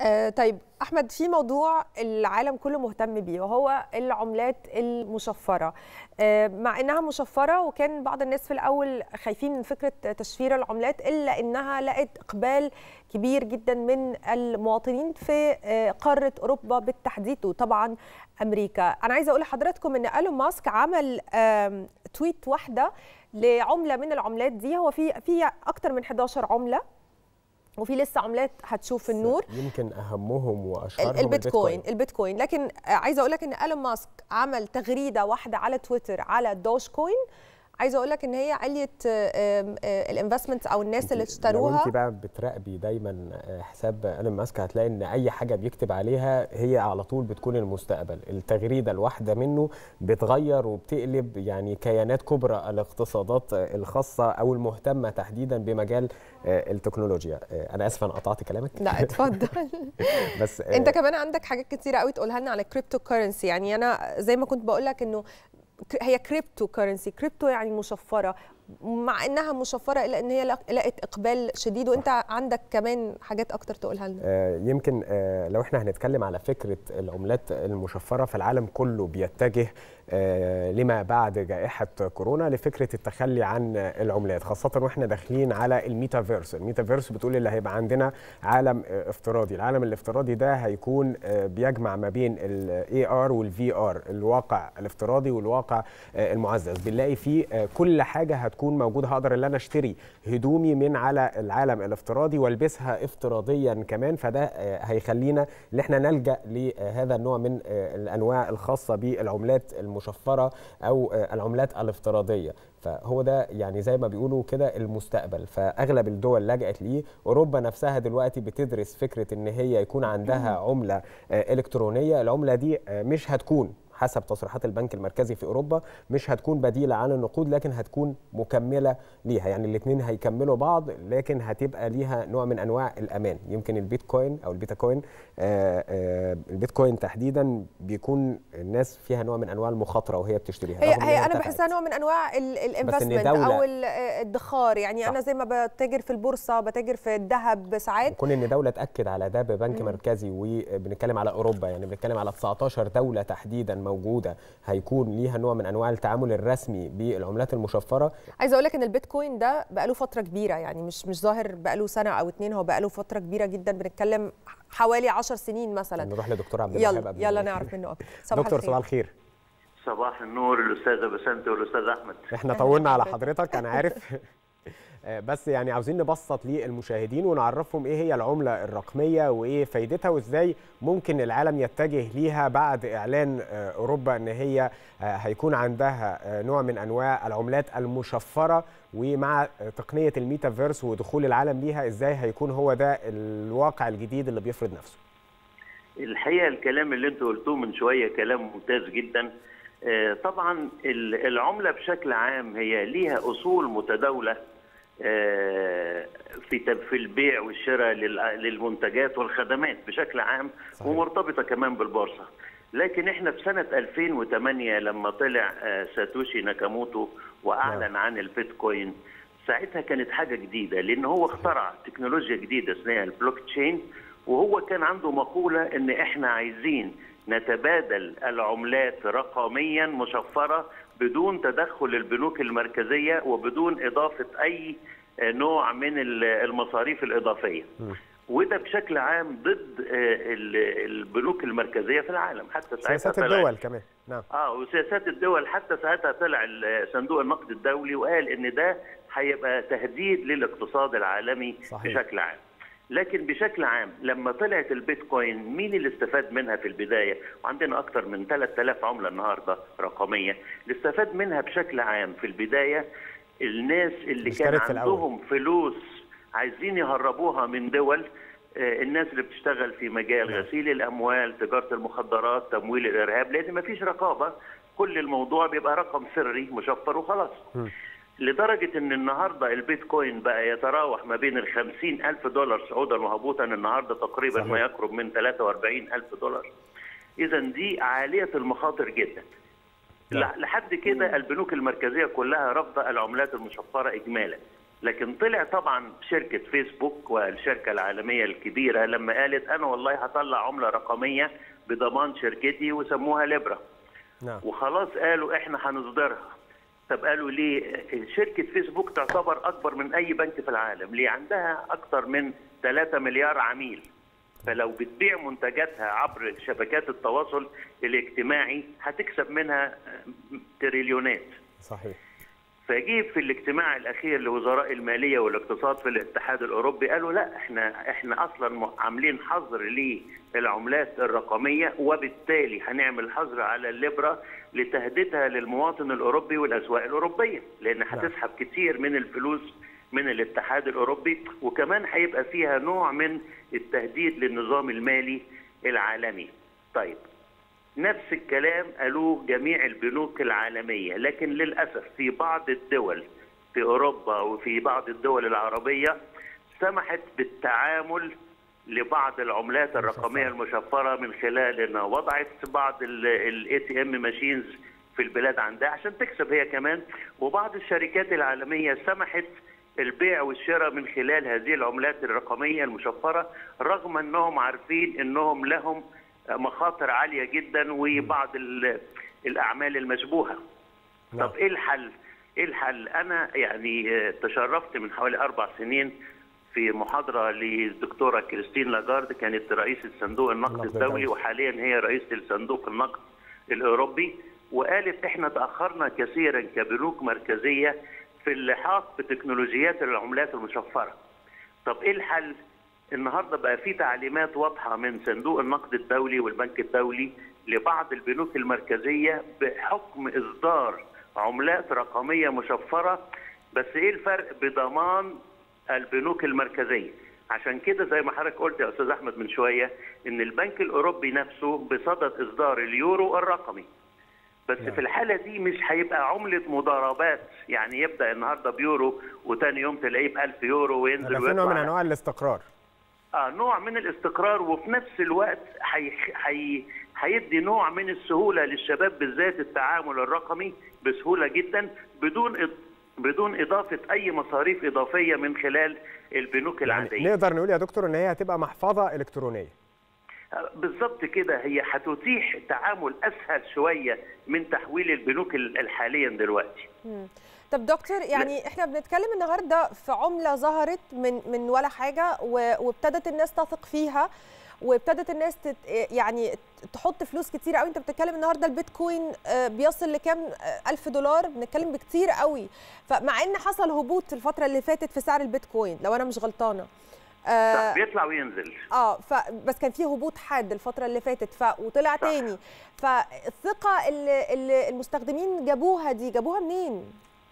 آه طيب احمد في موضوع العالم كله مهتم بيه وهو العملات المشفره آه مع انها مشفره وكان بعض الناس في الاول خايفين من فكره تشفير العملات الا انها لقت اقبال كبير جدا من المواطنين في آه قاره اوروبا بالتحديد وطبعا امريكا انا عايزه اقول لحضراتكم ان ايلون ماسك عمل تويت واحده لعمله من العملات دي هو في في اكتر من 11 عمله وفي لسه عملات هتشوف النور يمكن اهمهم واشهرهم البيتكوين البيتكوين لكن عايزه اقول لك ان ايلون ماسك عمل تغريده واحده على تويتر على دوج كوين عايزه اقول لك ان هي عليت الانفستمنت او الناس اللي اشتروها لو انت بقى بتراقبي دايما حساب ايلون ماسك هتلاقي ان اي حاجه بيكتب عليها هي على طول بتكون المستقبل التغريده الواحده منه بتغير وبتقلب يعني كيانات كبرى الاقتصادات الخاصه او المهتمه تحديدا بمجال التكنولوجيا انا اسف انا قطعت كلامك لا اتفضل بس انت كمان عندك حاجات كتيره قوي تقولها لنا على كريبتو كورنسي يعني انا زي ما كنت بقول لك انه هي كريبتو كورنسي كريبتو يعني مشفره مع انها مشفره الا ان هي لقت اقبال شديد وانت عندك كمان حاجات اكتر تقولها لنا آه يمكن آه لو احنا هنتكلم على فكره العملات المشفره فالعالم كله بيتجه آه لما بعد جائحه كورونا لفكره التخلي عن العملات خاصه واحنا داخلين على الميتافيرس الميتافيرس بتقول اللي هيبقى عندنا عالم افتراضي العالم الافتراضي ده هيكون بيجمع ما بين الاي ار والفي ار الواقع الافتراضي والواقع المعزز بنلاقي فيه كل حاجه هتكون تكون موجوده هقدر ان انا اشتري هدومي من على العالم الافتراضي والبسها افتراضيا كمان فده هيخلينا ان احنا نلجا لهذا النوع من الانواع الخاصه بالعملات المشفره او العملات الافتراضيه فهو ده يعني زي ما بيقولوا كده المستقبل فاغلب الدول لجأت ليه اوروبا نفسها دلوقتي بتدرس فكره ان هي يكون عندها عمله الكترونيه العمله دي مش هتكون حسب تصريحات البنك المركزي في اوروبا مش هتكون بديله عن النقود لكن هتكون مكمله ليها يعني الاثنين هيكملوا بعض لكن هتبقى ليها نوع من انواع الامان يمكن البيتكوين او البيتا كوين آآ آآ البيتكوين تحديدا بيكون الناس فيها نوع من انواع المخاطره وهي بتشتريها هي, هي انا بحسها نوع من انواع الانفستمنت او الادخار يعني صح. انا زي ما بتاجر في البورصه بتاجر في الذهب ساعات كون ان دوله تاكد على ده ببنك مركزي وبنتكلم على اوروبا يعني بنتكلم على 19 دوله تحديدا موجوده هيكون ليها نوع من انواع التعامل الرسمي بالعملات المشفره عايزه اقول لك ان البيتكوين ده بقاله فتره كبيره يعني مش مش ظاهر بقاله سنه او اتنين هو بقاله فتره كبيره جدا بنتكلم حوالي 10 سنين مثلا نروح لدكتور عبد الوهاب يلا يلا نعرف منه اكتر دكتور صباح الخير صباح النور الاستاذه بسنت والاستاذ احمد احنا طولنا على حضرتك انا عارف بس يعني عاوزين نبسط للمشاهدين ونعرفهم ايه هي العمله الرقميه وايه فايدتها وازاي ممكن العالم يتجه ليها بعد اعلان اوروبا ان هي هيكون عندها نوع من انواع العملات المشفره ومع تقنيه الميتافيرس ودخول العالم ليها ازاي هيكون هو ده الواقع الجديد اللي بيفرض نفسه. الحقيقه الكلام اللي انتوا قلتوه من شويه كلام ممتاز جدا. طبعا العمله بشكل عام هي ليها اصول متداوله في في البيع والشراء للمنتجات والخدمات بشكل عام صحيح. ومرتبطه كمان بالبورصه لكن احنا في سنه 2008 لما طلع ساتوشي ناكاموتو واعلن عن البيتكوين ساعتها كانت حاجه جديده لان هو اخترع تكنولوجيا جديده اسمها البلوك تشين وهو كان عنده مقوله ان احنا عايزين نتبادل العملات رقميا مشفره بدون تدخل البنوك المركزيه وبدون اضافه اي نوع من المصاريف الاضافيه. وده بشكل عام ضد البنوك المركزيه في العالم حتى ساعتها سياسات الدول كمان نعم اه وسياسات الدول حتى ساعتها طلع صندوق النقد الدولي وقال ان ده هيبقى تهديد للاقتصاد العالمي صحيح. بشكل عام. لكن بشكل عام لما طلعت البيتكوين مين اللي استفاد منها في البدايه؟ وعندنا اكثر من 3000 عمله النهارده رقميه، اللي استفاد منها بشكل عام في البدايه الناس اللي كان عندهم فلوس عايزين يهربوها من دول الناس اللي بتشتغل في مجال غسيل الاموال، تجاره المخدرات، تمويل الارهاب، لان ما فيش رقابه، كل الموضوع بيبقى رقم سري مشفر وخلاص. لدرجة أن النهاردة البيتكوين بقى يتراوح ما بين ال ألف دولار صعودا وهبوطا النهاردة تقريبا صحيح. ما يقرب من 43 ألف دولار إذا دي عالية المخاطر جدا لا. لحد كده البنوك المركزية كلها رافضة العملات المشفرة إجمالا لكن طلع طبعا شركه فيسبوك والشركه العالميه الكبيره لما قالت انا والله هطلع عمله رقميه بضمان شركتي وسموها ليبرا نعم. وخلاص قالوا احنا هنصدرها طب قالوا ليه شركه فيسبوك تعتبر اكبر من اي بنك في العالم ليه عندها اكثر من 3 مليار عميل فلو بتبيع منتجاتها عبر شبكات التواصل الاجتماعي هتكسب منها تريليونات صحيح فجي في الاجتماع الاخير لوزراء الماليه والاقتصاد في الاتحاد الاوروبي قالوا لا احنا احنا اصلا عاملين حظر للعملات الرقميه وبالتالي هنعمل حظر على الليبرا لتهديدها للمواطن الاوروبي والاسواق الاوروبيه لان هتسحب كتير من الفلوس من الاتحاد الاوروبي وكمان هيبقى فيها نوع من التهديد للنظام المالي العالمي. طيب نفس الكلام قالوه جميع البنوك العالميه لكن للاسف في بعض الدول في اوروبا وفي بعض الدول العربيه سمحت بالتعامل لبعض العملات الرقميه المشفره من خلال انها وضعت بعض الاي تي ام ماشينز في البلاد عندها عشان تكسب هي كمان وبعض الشركات العالميه سمحت البيع والشراء من خلال هذه العملات الرقميه المشفره رغم انهم عارفين انهم لهم مخاطر عاليه جدا وبعض الاعمال المشبوهه. نعم. طب ايه الحل؟ ايه الحل؟ انا يعني تشرفت من حوالي اربع سنين في محاضره للدكتوره كريستين لاجارد كانت رئيسه صندوق النقد النقد الدولي الدولي. وحاليا هي رئيسه الصندوق النقد الاوروبي وقالت احنا تاخرنا كثيرا كبنوك مركزيه في اللحاق بتكنولوجيات العملات المشفره. طب ايه الحل؟ النهارده بقى في تعليمات واضحه من صندوق النقد الدولي والبنك الدولي لبعض البنوك المركزيه بحكم اصدار عملات رقميه مشفره بس ايه الفرق بضمان البنوك المركزيه عشان كده زي ما حضرتك قلت يا استاذ احمد من شويه ان البنك الاوروبي نفسه بصدد اصدار اليورو الرقمي بس نعم. في الحاله دي مش هيبقى عمله مضاربات يعني يبدا النهارده بيورو وتاني يوم تلاقيه ب 1000 يورو وينزل هذا في نوع من ويطلع انواع الاستقرار آه نوع من الاستقرار وفي نفس الوقت هي هي هيدي نوع من السهوله للشباب بالذات التعامل الرقمي بسهوله جدا بدون إض- بدون اضافه اي مصاريف اضافيه من خلال البنوك العاديه. يعني نقدر نقول يا دكتور ان هي هتبقى محفظه الكترونيه آه، بالظبط كده هي هتتيح تعامل اسهل شويه من تحويل البنوك ال- الحاليا دلوقتي. طب دكتور يعني احنا بنتكلم النهارده في عمله ظهرت من من ولا حاجه و- وابتدت الناس تثق فيها وابتدت الناس تت يعني تحط فلوس كتير قوي انت بتتكلم النهارده البيتكوين آه، بيصل لكام آه، ألف دولار بنتكلم بكتير قوي فمع ان حصل هبوط الفتره اللي فاتت في سعر البيتكوين لو انا مش غلطانه صح بيطلع وينزل. اه ف بس كان في هبوط حاد الفتره اللي فاتت ف وطلع صح. تاني فالثقه اللي, اللي المستخدمين جابوها دي جابوها منين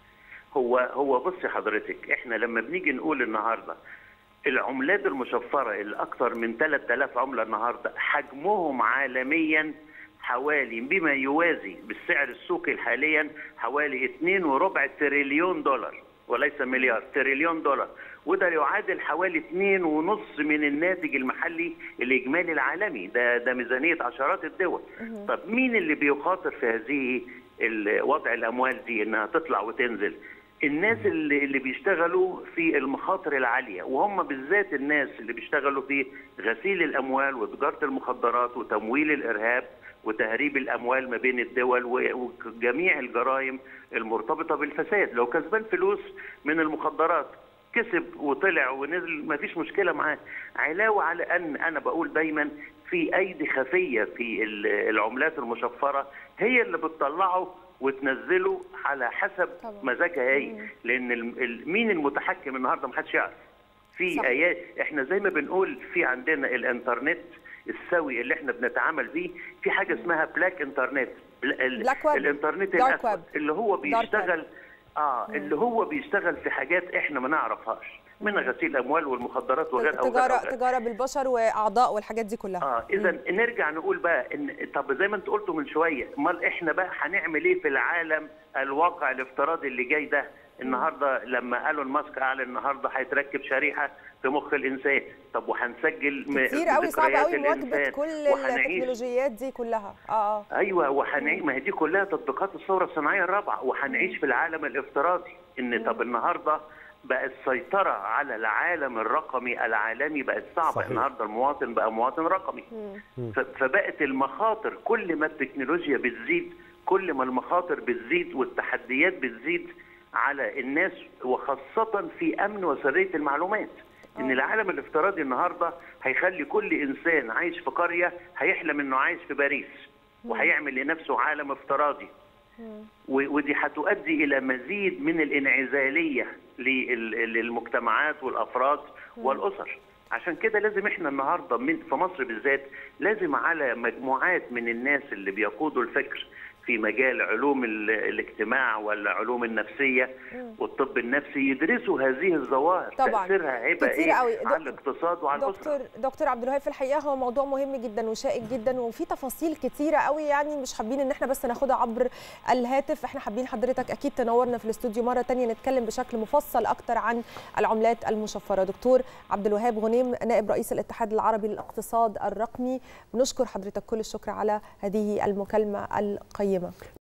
هو هو بصي حضرتك احنا لما بنيجي نقول النهارده العملات المشفره اللي اكثر من 3000 عمله النهارده حجمهم عالميا حوالي بما يوازي بالسعر السوقي حاليا حوالي 2 وربع تريليون دولار وليس مليار تريليون دولار وده يعادل حوالي 2 ونص من الناتج المحلي الاجمالي العالمي ده ده ميزانيه عشرات الدول طب مين اللي بيخاطر في هذه ال- وضع الاموال دي انها تطلع وتنزل الناس اللي اللي بيشتغلوا في المخاطر العاليه وهم بالذات الناس اللي بيشتغلوا في غسيل الاموال وتجاره المخدرات وتمويل الارهاب وتهريب الاموال ما بين الدول و- وجميع الجرائم المرتبطه بالفساد لو كسبان فلوس من المخدرات كسب وطلع ونزل ما فيش مشكله معاه علاوه على ان انا بقول دايما في ايدي خفيه في ال- العملات المشفره هي اللي بتطلعه وتنزله على حسب طبعا. مزاجها هي لان ال- ال- مين المتحكم النهارده ما حدش يعرف في صح. ايات احنا زي ما بنقول في عندنا الانترنت السوي اللي احنا بنتعامل بيه في حاجه اسمها بلاك انترنت بل- ال- Black web. الانترنت Dark الاسود web. اللي هو Dark web. بيشتغل اه اللي هو بيشتغل في حاجات احنا ما نعرفهاش من غسيل اموال والمخدرات وغير او غير تجاره أو غير. تجاره بالبشر واعضاء والحاجات دي كلها اه اذا نرجع نقول بقى ان طب زي ما انت قلتوا من شويه امال احنا بقى هنعمل ايه في العالم الواقع الافتراضي اللي جاي ده النهارده لما ايلون ماسك اعلن النهارده هيتركب شريحه في مخ الانسان طب وهنسجل م- كتير قوي صعب ذكريات قوي مواكبه الإنسان كل وهنعيش التكنولوجيات دي كلها اه اه ايوه وهنعيش ما هي دي كلها تطبيقات الثوره الصناعيه الرابعه وهنعيش في العالم الافتراضي ان طب النهارده بقى السيطرة على العالم الرقمي العالمي بقت صعبة صحيح. النهارده المواطن بقى مواطن رقمي ف- فبقت المخاطر كل ما التكنولوجيا بتزيد كل ما المخاطر بتزيد والتحديات بتزيد على الناس وخاصة في أمن وسرية المعلومات إن العالم الافتراضي النهارده هيخلي كل إنسان عايش في قرية هيحلم إنه عايش في باريس وهيعمل لنفسه عالم افتراضي و- ودي هتؤدي الى مزيد من الانعزاليه لل- للمجتمعات والافراد والاسر عشان كده لازم احنا النهارده من في مصر بالذات لازم على مجموعات من الناس اللي بيقودوا الفكر في مجال علوم ال- الاجتماع ولا علوم النفسيه والطب النفسي يدرسوا هذه الظواهر طبعاً. تاثيرها هيبقى كتير ايه قوي. على الاقتصاد وعلى الاسره دكتور دكتور عبد الوهاب في الحقيقه هو موضوع مهم جدا وشائك جدا وفي تفاصيل كتيره قوي يعني مش حابين ان احنا بس ناخدها عبر الهاتف احنا حابين حضرتك اكيد تنورنا في الاستوديو مره تانية نتكلم بشكل مفصل اكتر عن العملات المشفره دكتور عبد الوهاب غنيم نائب رئيس الاتحاد العربي للاقتصاد الرقمي بنشكر حضرتك كل الشكر على هذه المكالمه القيمه